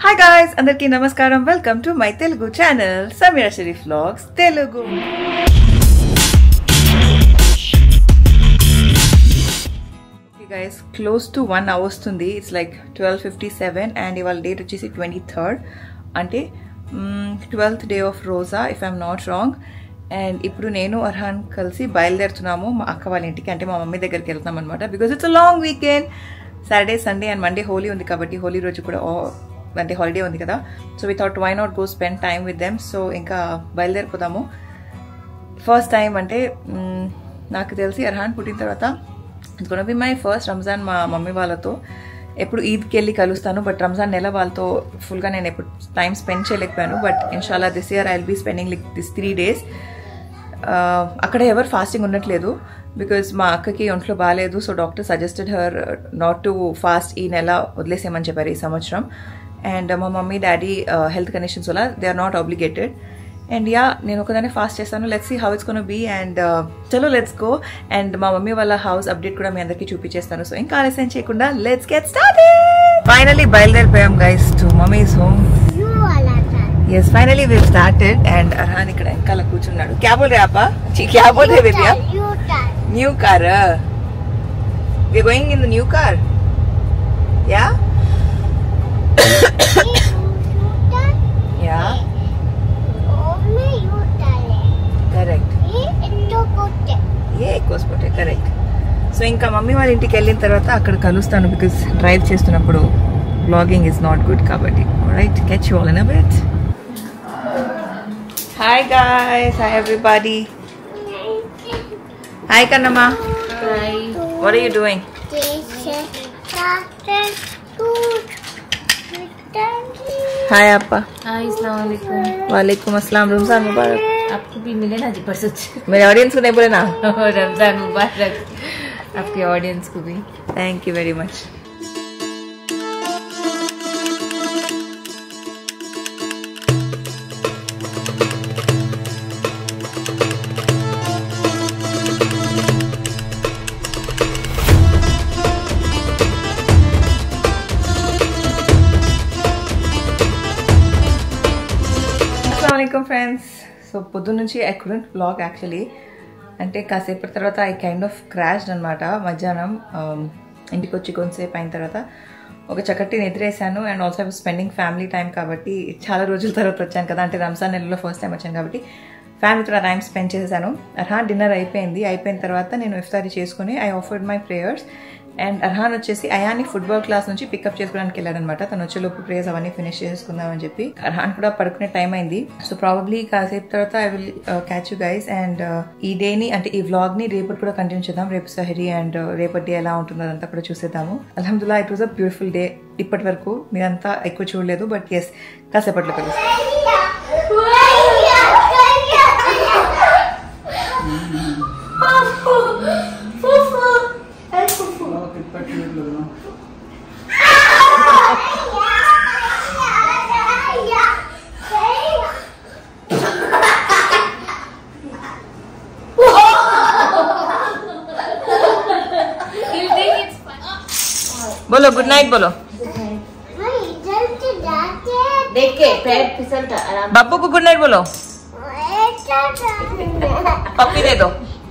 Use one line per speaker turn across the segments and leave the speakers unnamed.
Hi guys అందరికీ నమస్కారం welcome to my Telugu channel Sameera Sharif vlogs Telugu guys close to one hour వస్తుంది it's like twelve fifty seven and ఇవాళ date వచ్చేసి twenty third అంటే twelfth day of Roza if I'm not wrong and ఇప్పుడు నేను అర్హాన్ కలిసి బయలుదేరుతున్నాము మా అక్క వాళ్ళ ఇంటికి అంటే మా మమ్మీ దగ్గరికి వెళ్తున్నాం అనమాట because it's a long weekend Saturday Sunday and Monday Holi ఉంది కాబట్టి హోలీ రోజు కూడా ఓ- అంటే హాలిడే ఉంది కదా so we thought why not go spend time with them so ఇంకా బయలుదేరిపోదాము ఫస్ట్ టైం అంటే మ్, నాకు తెలిసి అర్హాన్ పుట్టిన తర్వాత it's gonna be my first Ramzan మా మమ్మీ వాళ్ళతో ఎప్పుడు ఈద్కి వెళ్ళి కలుస్తాను బట్ రంజాన్ నెల వాళ్ళతో ఫుల్గా నేను ఎప్పుడు టైం స్పెండ్ చేయలేకపోయాను బట్ ఇన్షాల్లా this year I will be spending like this three days అక్కడ ఎవరు ఫాస్టింగ్ ఉండట్లేదు బికాజ్ మా అక్కకి ఒంట్లో బాగాలేదు so doctor suggested her not to fast ఈ నెల వదిలేసేయమని చెప్పారు ఈ సంవత్సరం అండ్ మా మమ్మీ డాడీ హెల్త్ కండిషన్స్ వల్ల they are not obligated and yeah నేను ఒకదాన్ని ఫాస్ట్ చేస్తాను let's see how it's gonna be and చలో లెట్స్ గో అండ్ మా మమ్మీ వాళ్ళ హౌస్ అప్డేట్ కూడా మీ అందరికీ చూపించేస్తాను సో ఇంకా ఆలస్యం చేయకుండా లెట్స్ గెట్ స్టార్ట్ ఫైనలీ బయలుదేరిపోయాం guys to mummy's home
You are like that.
Yes finally we started and Arhaan ఇక్కడ వెనకాల కూర్చున్నాడు క్యా బోల్ రే ఆపా చి క్యా బోల్ రే బేబియా
You done.
New car we going in the new car yeah
You done.
Yeah
Only you done it.
Correct
It's so good.
ఏ కోసుకుంటే కరెక్ట్ సో ఇంకా మమ్మీ వాళ్ళ ఇంటికి వెళ్ళిన తర్వాత అక్కడ కలుస్తాను బికాస్ డ్రైవ్ చేస్తున్నప్పుడు బ్లాగింగ్ ఇస్ నాట్ గుడ్ కాబట్టి right catch you all in bit hi guys hi everybody hi Kannamma what are you doing
This is Captain Good.
Hi అప్పా
हाय अस्सलाम वालेकुम
वालेकुम अस्सलाम रमजान मुबारक
आपको भी मिले ना जी परसों
मेरे ऑडियंस को नहीं बोले ना
रमजान मुबारक आपके ऑडियंस को भी
थैंक यू वेरी मच అస్సలం ఫ్రెండ్స్ సో పొద్దున్న నుంచి ఐ కుడెంట్ బ్లాగ్ యాక్చువల్లీ అంటే కాసేపటి తర్వాత ఐ కైండ్ ఆఫ్ క్రాష్డ్ అనమాట మధ్యాహ్నం um, ఇంటికి వచ్చి కొంతసేపు అయిన తర్వాత ఒక చక్కటి నిద్రేసాను and also I spending family time కాబట్టి చాలా రోజుల తర్వాత వచ్చాను కదా అంటే రంజాన్ నెలలో ఫస్ట్ టైం వచ్చాను కాబట్టి ఫ్యామిలీతో టైం స్పెండ్ చేసేసాను అర్హాన్ డిన్నర్ అయిపోయింది అయిపోయిన తర్వాత నేను ఇఫ్తారీ చేసుకుని I offered my prayers and Arhaan వచ్చేసి అయాన్ని ఫుట్బాల్ క్లాస్ నుంచి పికప్ చేసుకోవడానికి వెళ్ళాడనమాట తను వచ్చేలోపు ప్రేయర్స్ అవన్నీ ఫినిష్ చేసుకుందామని చెప్పి అర్హాన్ కూడా పడుకునే టైం అయింది సో ప్రాబబ్లీ కాసేపు తర్వాత I will catch you guys and ఈ డేని అంటే ఈ వ్లాగ్ ని రేపటి కూడా కంటిన్యూ చేద్దాం రేపు సహరీ అండ్ రేపటి డే ఎలా ఉంటుందో అదంతా కూడా చూసేద్దాము అల్హమ్దుల్లా it was a beautiful day ఇప్పటి వరకు మీరంతా ఎక్కువ చూడలేదు బట్ ఎస్ కాసేపట్లో కలుస్తాం बोलो गुड नाइट बोलो
देख के पैर फिसलता आराम
बापू को गुड नाइट बोलो పప్పి దేదో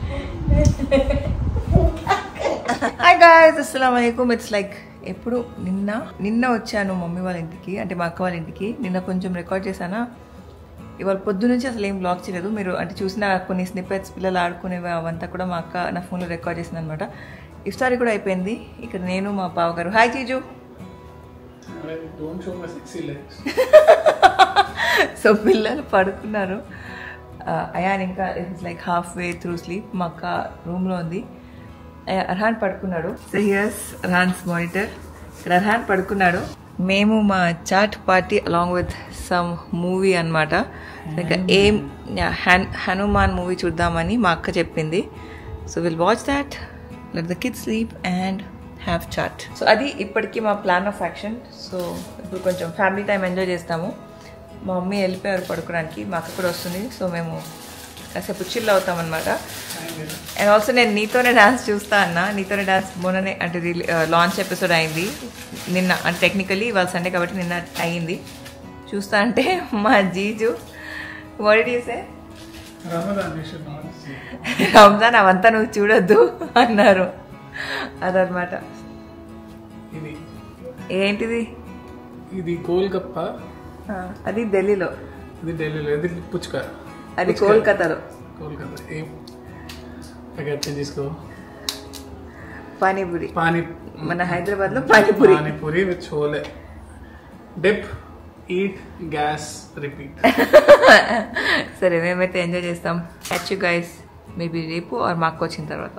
హాయ్ గాయస్ అస్సలం అయికం ఇట్స్ లైక్ ఎప్పుడు నిన్న నిన్న వచ్చాను మమ్మీ వాళ్ళ ఇంటికి అంటే మా అక్క వాళ్ళ ఇంటికి నిన్న కొంచెం రికార్డ్ చేశానా ఇవాళ పొద్దు నుంచి అసలు ఏం బ్లాగ్ చేయలేదు మీరు అంటే చూసిన కొన్ని స్నిప్పెట్స్ పిల్లలు ఆడుకునేవి అవంతా కూడా మా అక్క నా ఫోన్లో రికార్డ్ చేసింది అనమాట ఇఫ్తారీ కూడా అయిపోయింది ఇక్కడ నేను మా బావగారు హాయ్ చీజు
Don't show my sexy legs.
So పిల్లలు పడుకున్నారు అయాన్ ఇంకా it's like half way through sleep మా అక్క రూమ్లో ఉంది అయా- అర్హాన్ పడుకున్నాడు సో హియర్స్ అర్హాన్స్ మానిటర్ ఇక్కడ అర్హాన్ పడుకున్నాడు మేము మా chaat party along with some movie అనమాట ఇంకా ఏం హన్ హనుమాన్ మూవీ చూద్దామని మా అక్క చెప్పింది so will watch that let the kid sleep and have chaat so అది ఇప్పటికీ మా ప్లాన్ ఆఫ్ యాక్షన్ సో ఇప్పుడు కొంచెం ఫ్యామిలీ టైం ఎంజాయ్ చేస్తాము మా మమ్మీ వెళ్ళిపోయారు పడుకోవడానికి మా అక్క కూడా వస్తుంది సో మేము కాసేపు చిల్ అవుతాం అనమాట అండ్ ఆల్సో నేను నీతోనే డాన్స్ చూస్తా అన్న నీతోనే డాన్స్ మొన్ననే అంటే లాంచ్ ఎపిసోడ్ అయింది నిన్న అంటే టెక్నికలీ ఇవాళ సండే కాబట్టి నిన్న అయింది చూస్తా అంటే మా జీజు వర్డ్ చేసే
Ramadan, you should not see.
Ramzan అవంతా నువ్వు చూడొద్దు అన్నారు అదనమాట
ఇది
ఏంటిది
ఇది గోల్గప్ప
ఆ, అది ఢిల్లీలో
ఇది ఢిల్లీలో ఇది పుచ్చుక
అది కోల్కతాలో
కోల్కతా ఏం ప్యాకెట్ తీసుకో
పానీపూరి
పానీ
మన హైదరాబాద్ లో panipuri
panipuri with chole dip eat gas repeat
సరే మేమైతే ఎంజాయ్ చేస్తాం క్యాచ్ యూ గైస్ మేబీ రేపు ఆర్ మాకు వచ్చిన తర్వాత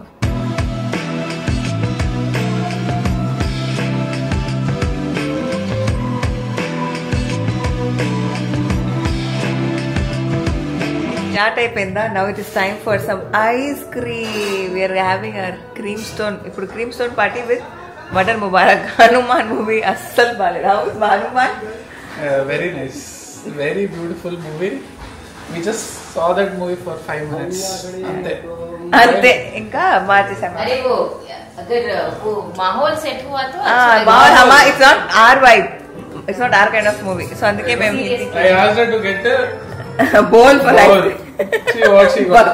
స్టార్ట్ అయిపోయిందా now it is time for some ice cream we're having our Cream Stone ఇప్పుడు Cream Stone party with mutton ముబారక్ హనుమాన్ మూవీ అస్సలు బాగాలేదు అవును Hanuman
very nice very beautiful movie we just saw that movie for five minutes అంతే
అంతే ఇంకా మార్చేసాము
अरे वो अगर वो माहौल सेट हुआ तो
ఆ,
अच्छा लगेगा।
బాగుంది అమ్మా it's not our vibe it's not our kind of movie so అందుకే మేము
I asked her to get a
bowl for
bowl. See what she got.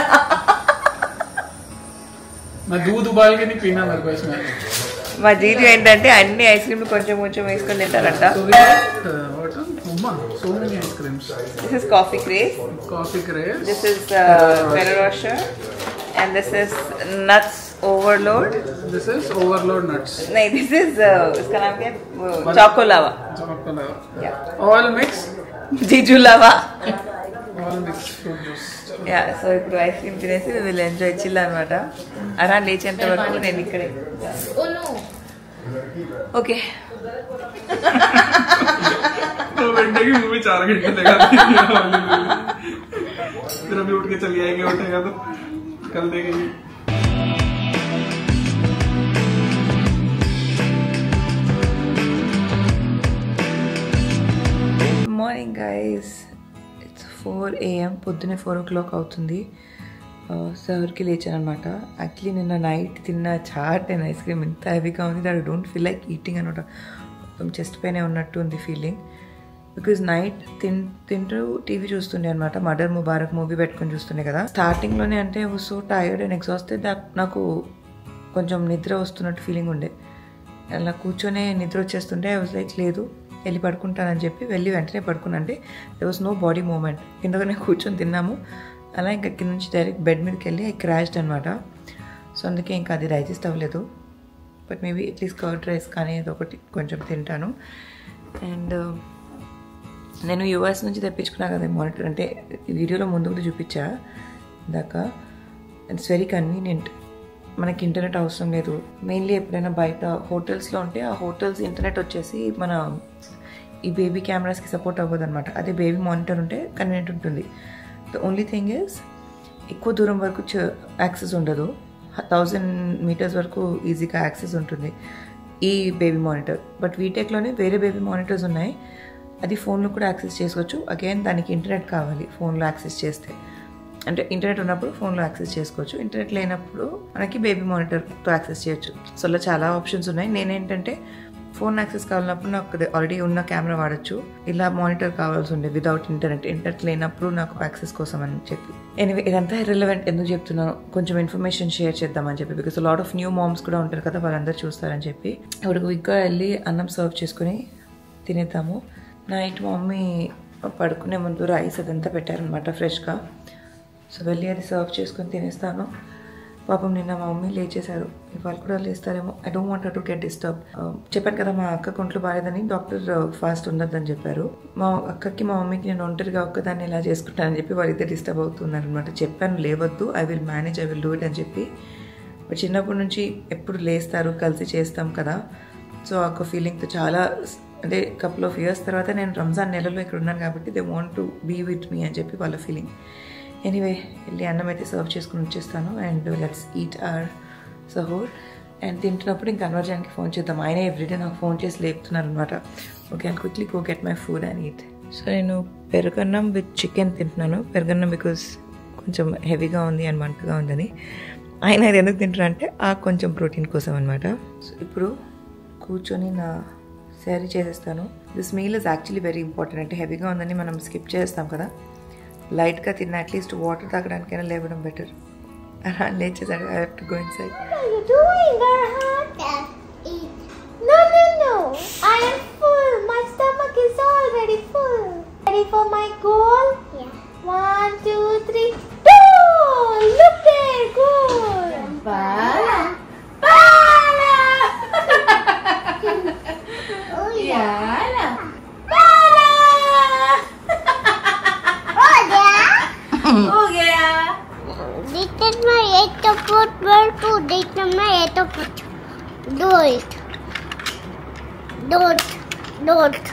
मैं दूध उबाल के नहीं पीना मेरे को इसमें
మా జీజు ఏంటంటే అన్ని ఐస్ క్రీమ్లు కొంచెం కొంచెం వేసుకొని తింటారంట
So we got uh, what? Umma. So many ice creams.
This is coffee craze
Coffee craze.
This is Ferrero Rocher and this is nuts overload
This is overload nuts.
नहीं दिस इज इसका नाम क्या है choco lava
Chocolate. All mix.
Jiju lava
All mix fruit juice.
Yeah so ఇప్పుడు ice cream తినేసి వీళ్ళు enjoy chill అనమాట అరా లేచేంత వరకు నేను ఇక్కడే
ओ नो
ఓకే
दो घंटे की मूवी चार घंटे लगा फिर अभी उठ के चली आएंगे उठेगा तो कल देखेंगे
morning guys it's four AM పొద్దునే ఫోర్ ఓ క్లాక్ అవుతుంది సర్కి లేచాను అనమాట యాక్చువల్లీ నిన్న నైట్ తిన్న చాట్ అండ్ ఐస్ క్రీమ్ ఎంత హెవీగా ఉంది that don't feel like eating అనమాట మొత్తం చెస్ట్ పైనే ఉన్నట్టు ఉంది ఫీలింగ్ బికాజ్ నైట్ తిన్ తింటూ టీవీ చూస్తుండే అనమాట మదర్ ముబారక్ మూవీ పెట్టుకొని చూస్తుండే కదా స్టార్టింగ్లోనే అంటే సో టైర్డ్ అండ్ ఎగ్జాస్టెడ్ నాకు కొంచెం నిద్ర వస్తున్నట్టు ఫీలింగ్ ఉండే అలా కూర్చొనే నిద్ర వచ్చేస్తుంటే ఐ వాజ్ లైక్ లేదు వెళ్ళి పడుకుంటానని చెప్పి వెళ్ళి వెంటనే పడుకున్నా అంటే they was no body movement కిందగానే కూర్చొని తిన్నాము అలా ఇంకా కింద నుంచి డైరెక్ట్ బెడ్ మీదకి వెళ్ళి ఐ క్రాష్డ్ అనమాట సో అందుకే ఇంకా అది డైజెస్ట్ అవ్వలేదు but maybe at least curd rice కానీ ఏదో ఒకటి కొంచెం తింటాను అండ్ నేను యూఎస్ నుంచి తెప్పించుకున్నా కదా మానిటర్ అంటే ఈ వీడియోలో ముందు కూడా చూపించా ఇందాక ఇట్స్ వెరీ కన్వీనియంట్ మనకి ఇంటర్నెట్ అవసరం లేదు మెయిన్లీ ఎప్పుడైనా బయట హోటల్స్లో ఉంటే ఆ హోటల్స్ ఇంటర్నెట్ వచ్చేసి మన ఈ బేబీ కెమెరాస్కి సపోర్ట్ అవ్వదు అనమాట అదే బేబీ మానిటర్ ఉంటే కన్వీనియంట్ ఉంటుంది ద ఓన్లీ థింగ్ ఈజ్ ఎక్కువ దూరం వరకు యాక్సెస్ ఉండదు థౌజండ్ మీటర్స్ వరకు ఈజీగా యాక్సెస్ ఉంటుంది ఈ బేబీ మానిటర్ బట్ వీటెక్లోనే వేరే బేబీ మానిటర్స్ ఉన్నాయి అది ఫోన్లో కూడా యాక్సెస్ చేసుకోవచ్చు అగైన్ దానికి ఇంటర్నెట్ కావాలి ఫోన్లో యాక్సెస్ చేస్తే అంటే ఇంటర్నెట్ ఉన్నప్పుడు ఫోన్లో యాక్సెస్ చేసుకోవచ్చు ఇంటర్నెట్ లేనప్పుడు మనకి బేబీ మానిటర్తో యాక్సెస్ చేయొచ్చు సో అలా చాలా ఆప్షన్స్ ఉన్నాయి నేనేంటంటే ఫోన్ యాక్సెస్ కావాలన్నప్పుడు నాకు ఆల్రెడీ ఉన్న కెమెరా వాడచ్చు ఇలా మానిటర్ కావాల్సి ఉండే వితౌట్ ఇంటర్నెట్ ఇంటర్నెట్ లేనప్పుడు నాకు యాక్సెస్ కోసం అని చెప్పి ఎనివే ఇదంతా ఇర్రెలవెంట్ ఎందుకు చెప్తున్నాను కొంచెం ఇన్ఫర్మేషన్ షేర్ చేద్దామని చెప్పి because lot of new moms కూడా ఉంటారు కదా వాళ్ళందరూ చూస్తారని చెప్పి ఇప్పుడు క్విక్గా వెళ్ళి అన్నం సర్వ్ చేసుకుని తినేద్దాము నైట్ మమ్మీ పడుకునే ముందు రైస్ అదంతా పెట్టారనమాట ఫ్రెష్గా సో వెళ్ళి అది సర్వ్ చేసుకొని తినేస్తాను పాపం నిన్న మా మమ్మీ లేచేశారు ఇవాళ కూడా లేస్తారేమో I don't want to get disturb చెప్పాను కదా మా అక్క కొంట్లో బాగాలేదని డాక్టర్ ఫాస్ట్ ఉండొద్దని చెప్పారు మా అక్కకి మా మమ్మీకి నేను ఒంటరిగా ఒక్కదాన్ని ఇలా చేసుకుంటానని చెప్పి వాళ్ళిద్దరు డిస్టర్బ్ అవుతున్నారు అనమాట చెప్పాను లేవద్దు I will manage I will do it అని చెప్పి బట్ చిన్నప్పటి నుంచి ఎప్పుడు లేస్తారు కలిసి చేస్తాం కదా సో ఆ ఒక ఫీలింగ్తో చాలా అంటే కపుల్ ఆఫ్ ఇయర్స్ తర్వాత నేను రంజాన్ నెలలో ఇక్కడ ఉన్నాను కాబట్టి they want to be with me అని చెప్పి వాళ్ళ ఫీలింగ్ ఎనీవే వెళ్ళి అన్నం అయితే సర్వ్ చేసుకుని వచ్చేస్తాను అండ్ లెట్స్ ఈట్ ఆర్ సహోర్ అండ్ తింటున్నప్పుడు ఇంకా కన్వర్జన్కి ఫోన్ చేద్దాం ఆయన ఎవ్రీడే నాకు ఫోన్ చేసి లేపుతున్నారు అనమాట okay and quickly go get my food and eat so నేను పెరుగన్నం విత్ చికెన్ తింటున్నాను పెరుగన్నం బికాస్ కొంచెం హెవీగా ఉంది అండ్ మంటగా ఉందని ఆయన ఇది ఎందుకు తింటారు అంటే ఆ కొంచెం ప్రోటీన్ కోసం అనమాట సో ఇప్పుడు కూర్చొని నా శారీ చేసేస్తాను this meal is actually very important అంటే హెవీగా ఉందని మనం స్కిప్ చేస్తాం కదా లైట్గా తిన్న అట్లీస్ట్ వాటర్ తాగడానికైనా లేవడం బెటర్ అలా లేచేసాడు I have to go inside
What are you doing, Arhan? Just eat.
No, no, no. I am full. My stomach is already full. Ready for my goal?
Yeah.
One, two, three. Goal! Look there, goal. Bala. Bala.
Oh yeah.
Bala. Bala.
Oh yeah.
हो गया
This is my eight of football too. This is my eight of foot. Do it. Don't. Don't.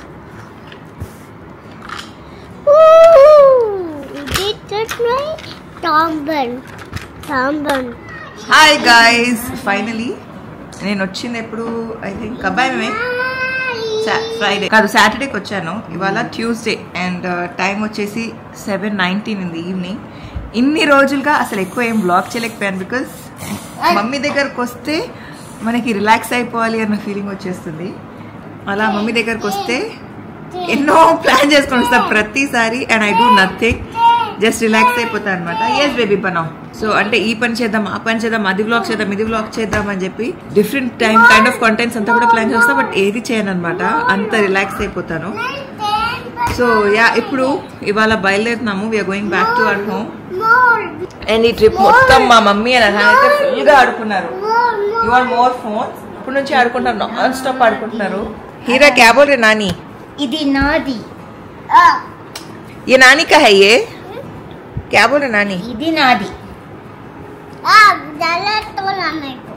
Woo! This is my tumble. Tumble.
Hi guys finally నేను వచ్చింది ఎప్పుడు I think అబ్బాయి మే Friday కాదు సాటర్డేకి వచ్చాను ఇవాళ ట్యూస్డే అండ్ టైం వచ్చేసి seven nineteen in the evening ఇన్ని రోజులుగా అసలు ఎక్కువ ఏం బ్లాగ్ చేయలేకపోయాను బికాస్ మమ్మీ దగ్గరకు వస్తే మనకి రిలాక్స్ అయిపోవాలి అన్న ఫీలింగ్ వచ్చేస్తుంది అలా మమ్మీ దగ్గరకు వస్తే ఎన్నో ప్లాన్ చేసుకొని వస్తా ప్రతిసారి and I do nothing just relax అయిపోతా అనమాట ఎస్ బేబీ పనం సో అంటే ఈ పని చేద్దాం ఆ పని చేద్దాం అది బ్లాగ్ చేద్దాం ఇది బ్లాగ్ చేద్దాం అని చెప్పి different time kind of contents అంతా కూడా ప్లాన్ చేస్తా బట్ ఏది చేయను అనమాట అంత రిలాక్స్ అయిపోతాను సో యా ఇప్పుడు ఇవాళ బయలుదేరుతున్నాము we're going back to our home
More.
And ఈ ట్రిప్ మొత్తం మా మమ్మీ అని అయితే ఫుల్ గా ఆడుకున్నారు
More. More.
You are more phones ఇప్పుడు నుంచి ఆడుకుంటారు నాన్ స్టాప్ ఆడుకుంటున్నారు హీరా క్యా బోల్ రే నాని
ఇది నాది
Ah.
ये नानी का है ये क्या बोल रहे नानी
ఇది నాది
Ah, dala tola मेरे को.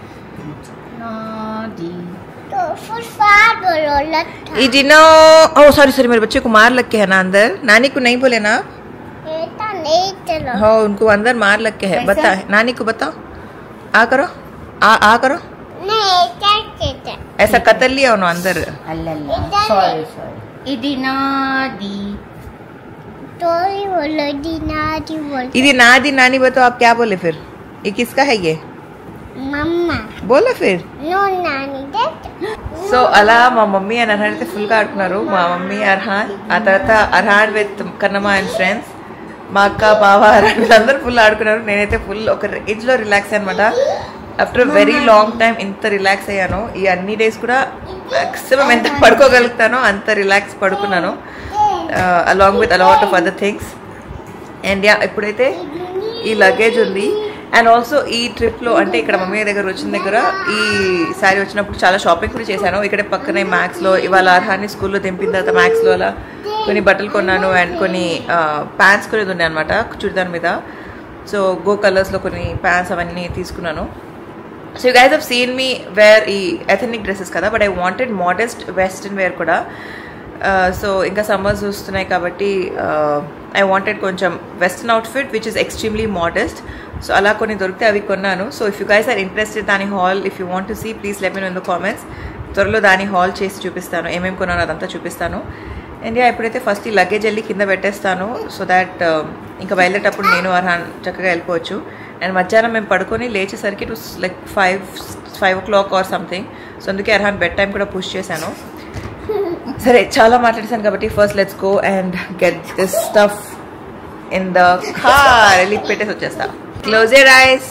నాది
तो फुसफार बोलो लट्ठा.
ये डिनो ओ सॉरी सॉरी मेरे बच्चे को मार लग के है ना अंदर नानी को नहीं बोले ना
ऐसा नहीं चलो.
हो उनको अंदर मार लग के है
कैसा?
बता नानी को बताओ आ करो आ आ करो
नहीं ऐसा कैसे?
ऐसा कतल लिया उन्होंने अंदर
అల్లల్ల
ఇద్దరే.
సారీ సారీ ఇది నాది
तो ही बोलो दीना जी बोल.
इधि नादी नानी बताओ आप क्या बोले फिर ये किसका है ये
मम्मा.
बोलो फिर
No नानी देख.
సో అలా మా మమ్మీ అండ్ అర్హాన్ అయితే ఫుల్గా ఆడుకున్నారు మా మమ్మీ అర్హాన్ ఆ తర్వాత Arhaan with Kannamma and friends మా అక్క బావ అర్హాన్ వీళ్ళందరూ ఫుల్ ఆడుకున్నారు నేనైతే ఫుల్ ఒక రేంజ్లో రిలాక్స్ అనమాట ఆఫ్టర్ వెరీ లాంగ్ టైం ఇంత రిలాక్స్ అయ్యాను ఈ అన్ని డేస్ కూడా మ్యాక్సిమం ఎంత పడుకోగలుగుతానో అంత రిలాక్స్ పడుకున్నాను along with a lot of other things and yeah ఇప్పుడైతే ఈ లగేజ్ ఉంది అండ్ ఆల్సో ఈ ట్రిప్లో అంటే ఇక్కడ మమ్మీ దగ్గర వచ్చిన దగ్గర ఈ సారీ వచ్చినప్పుడు చాలా షాపింగ్ కూడా చేశాను ఇక్కడే పక్కనే మ్యాక్స్లో ఇవాళ అర్హాన్ని స్కూల్లో దింపిన తర్వాత మ్యాక్స్లో అలా కొన్ని బట్టలు కొన్నాను అండ్ కొన్ని ప్యాంట్స్ కొనేది ఉన్నాయి అనమాట చుడిదార్ మీద సో గో కలర్స్లో కొన్ని ప్యాంట్స్ అవన్నీ తీసుకున్నాను so you guys have seen me wear ఈ ఎథనిక్ డ్రెస్సెస్ కదా but I wanted modest western wear కూడా సో ఇంకా సమ్మర్స్ వస్తున్నాయి కాబట్టి ఐ వాంటెడ్ కొంచెం western outfit which is extremely modest so అలా కొన్ని దొరికితే అవి కొన్నాను so if you guys are interested దాని haul if you want to see please let me in the comments త్వరలో దాని హాల్ చేసి చూపిస్తాను ఏమేమి కొన్నానో అదంతా చూపిస్తాను అండ్ యా ఎప్పుడైతే ఫస్ట్ ఈ లగేజ్ వెళ్ళి కింద పెట్టేస్తాను సో దాట్ ఇంకా బయలుదేరేటప్పుడు నేను అర్హాన్ చక్కగా వెళ్ళిపోవచ్చు అండ్ మధ్యాహ్నం మేము పడుకొని లేచేసరికి to like five five o'clock or something so అందుకే అర్హాన్ బెడ్ టైం కూడా పుష్ చేశాను సరే చాలా మాట్లాడేశాను కాబట్టి first let's go and get this stuff in the car వెళ్ళి పెట్టేసి వచ్చేస్తా క్లోజ్ ఎ రైస్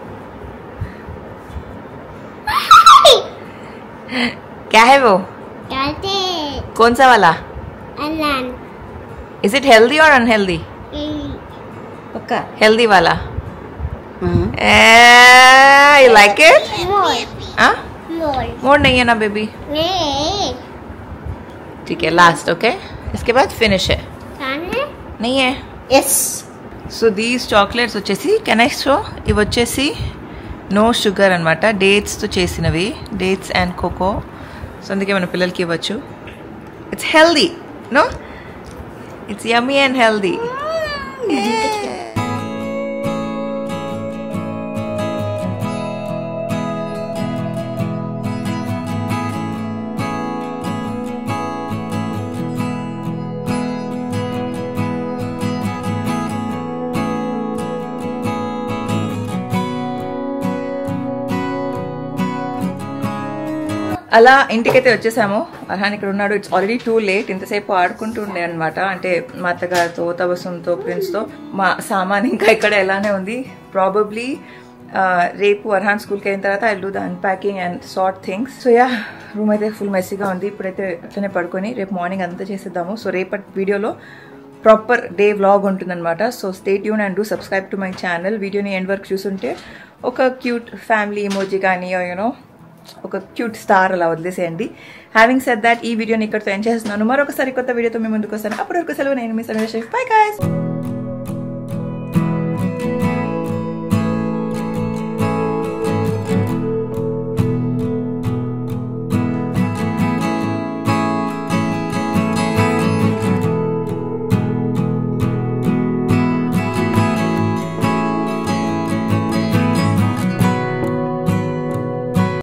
क्या है वो
कहते
कौन सा वाला
अलान.
इज इट हेल्दी और अनहेल्दी
పక్క
हेल्दी वाला यू लाइक इट
More.
हाँ
More.
मोर नहीं है ना बेबी
नहीं.
ठीक है लास्ट ओके इसके बाद फिनिश है
खाने?
नहीं है
ఎస్
సో దీస్ చాక్లెట్స్ వచ్చేసి కెనెక్ట్ షో ఇవి వచ్చేసి నో షుగర్ అనమాట డేట్స్తో చేసినవి డేట్స్ అండ్ కోకో సో అందుకే మన పిల్లలకి ఇవ్వచ్చు it's healthy no it's yummy and healthy అలా ఇంటికైతే వచ్చేసాము అర్హాన్ ఇక్కడ ఉన్నాడు ఇట్స్ ఆల్రెడీ టూ లేట్ ఇంతసేపు ఆడుకుంటూ ఉండే అనమాట అంటే మా అత్తగారితో తబసంతో ప్రిన్స్తో మా సామాన్ ఇంకా ఇక్కడ ఎలానే ఉంది ప్రాబబ్లీ రేపు అర్హాన్ స్కూల్కి అయిన తర్వాత I do the unpacking and sort things so yeah room అయితే ఫుల్ మెస్సీగా ఉంది ఇప్పుడైతే అట్లనే పడుకొని రేపు మార్నింగ్ అంతా చేసేద్దాము సో రేపటి వీడియోలో ప్రాపర్ డే వ్లాగ్ ఉంటుందన్నమాట so stay tune and do subscribe to my channel వీడియోని ఎండ్ వరకు చూసుంటే ఒక క్యూట్ ఫ్యామిలీ ఇమోజీ కానీ యూనో ఒక క్యూట్ స్టార్ అలా వదిలేసేయండి హ్యావింగ్ సెట్ దాట్ ఈ వీడియోని ఇక్కడితో ఎండ్ చేస్తున్నాను మరొకసారి కొత్త వీడియోతో మీ ముందుకు వస్తాను అప్పటి వరకు సెలవు నేను మీ సందేశ్ బై గాయస్